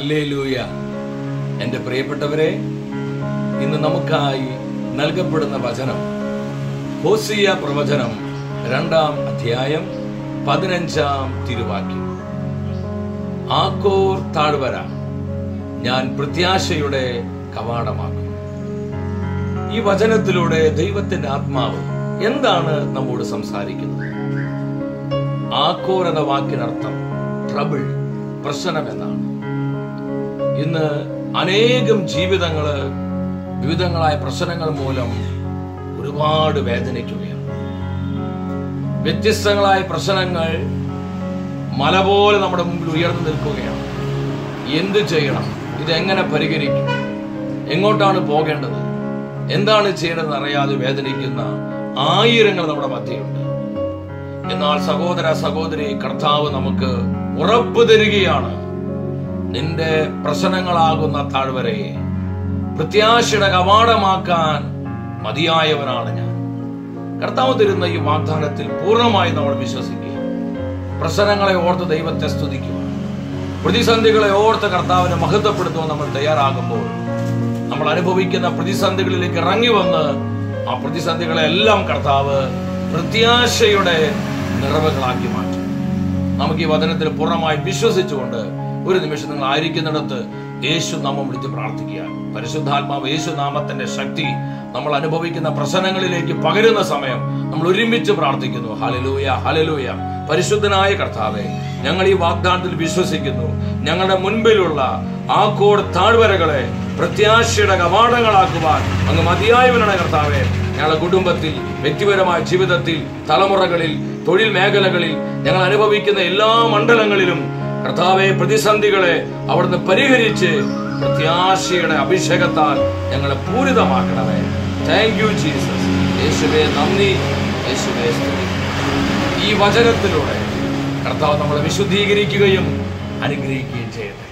hallelujah എൻ്റെ പ്രിയപ്പെട്ടവരെ ഇന്ന് നമുക്കായി നൽകപ്പെടുന്ന വചനം ഹോസിയ പ്രവചനം രണ്ടാം അധ്യായം പതിനഞ്ചാം തിരുവാക്യം ആക്കോർ താഴ്വര ഞാൻ പ്രത്യാശയുടെ കവാടമാക്കും ഈ വചനത്തിലൂടെ ദൈവത്തിന്റെ ആത്മാവ് എന്താണ് നമ്മോട് സംസാരിക്കുന്നത് ആക്കോർ എന്ന വാക്കിനർത്ഥം ട്രബിൾ പ്രശ്നം എന്നാണ് ഇന്ന് അനേകം ജീവിതങ്ങള് വിവിധങ്ങളായ പ്രശ്നങ്ങൾ മൂലം ഒരുപാട് വേദനിക്കുകയാണ് വ്യത്യസ്തങ്ങളായ പ്രശ്നങ്ങൾ മല പോലെ നമ്മുടെ മുമ്പിൽ ഉയർന്നു നിൽക്കുകയാണ് എന്ത് ചെയ്യണം ഇതെങ്ങനെ പരിഹരിക്കും എങ്ങോട്ടാണ് പോകേണ്ടത് എന്താണ് ചെയ്യേണ്ടതെന്ന് അറിയാതെ വേദനിക്കുന്ന ആയിരങ്ങൾ നമ്മുടെ മധ്യയുണ്ട് എന്നാൽ സഹോദര സഹോദരി കർത്താവ് നമുക്ക് ഉറപ്പ് തരികയാണ് നിന്റെ പ്രശ്നങ്ങളാകുന്ന താഴ്വരയെ പ്രത്യാശയുടെ കവാടമാക്കാൻ മതിയായവനാണ് ഞാൻ കർത്താവ് തരുന്ന ഈ വാഗ്ദാനത്തിൽ പൂർണ്ണമായി നമ്മൾ വിശ്വസിക്കുക പ്രശ്നങ്ങളെ ഓർത്ത് ദൈവത്തെ സ്തുതിക്കുക പ്രതിസന്ധികളെ ഓർത്ത് കർത്താവിനെ മഹത്വപ്പെടുത്തുവാൻ നമ്മൾ തയ്യാറാകുമ്പോൾ നമ്മൾ അനുഭവിക്കുന്ന പ്രതിസന്ധികളിലേക്ക് ഇറങ്ങി വന്ന് ആ പ്രതിസന്ധികളെ എല്ലാം കർത്താവ് പ്രത്യാശയുടെ നിറവുകളാക്കി മാറ്റും നമുക്ക് ഈ വചനത്തിൽ പൂർണ്ണമായി വിശ്വസിച്ചുകൊണ്ട് ഒരു നിമിഷം നിങ്ങൾ ആയിരിക്കുന്നിടത്ത് യേശു നാമം വിളിച്ച് പ്രാർത്ഥിക്കുക പരിശുദ്ധാത്മാവ് യേശു നാമത്തിന്റെ ശക്തി നമ്മൾ അനുഭവിക്കുന്ന പ്രശ്നങ്ങളിലേക്ക് പകരുന്ന സമയം നമ്മൾ ഒരുമിച്ച് പ്രാർത്ഥിക്കുന്നു ഹലലൂയ ഹലലൂയ പരിശുദ്ധനായ കർത്താവെ ഞങ്ങൾ ഈ വാഗ്ദാനത്തിൽ വിശ്വസിക്കുന്നു ഞങ്ങളുടെ മുൻപിലുള്ള ആക്കോട് താഴ്വരകളെ പ്രത്യാശയുടെ കവാടങ്ങളാക്കുവാൻ അങ്ങ് മതിയായവനാണ് കർത്താവെ ഞങ്ങളുടെ കുടുംബത്തിൽ വ്യക്തിപരമായ ജീവിതത്തിൽ തലമുറകളിൽ തൊഴിൽ മേഖലകളിൽ ഞങ്ങൾ അനുഭവിക്കുന്ന എല്ലാ മണ്ഡലങ്ങളിലും കർത്താവെ പ്രതിസന്ധികളെ അവിടുന്ന് പരിഹരിച്ച് പ്രത്യാശയുടെ അഭിഷേകത്താൽ ഞങ്ങളെ പൂരിതമാക്കണമേ താങ്ക് യു ജീസസ് യേശുവേ നന്ദി യേശുവേ സ്തുതി ഈ വചനത്തിലൂടെ കർത്താവ് നമ്മളെ വിശുദ്ധീകരിക്കുകയും അനുഗ്രഹിക്കുകയും ചെയ്യട്ടെ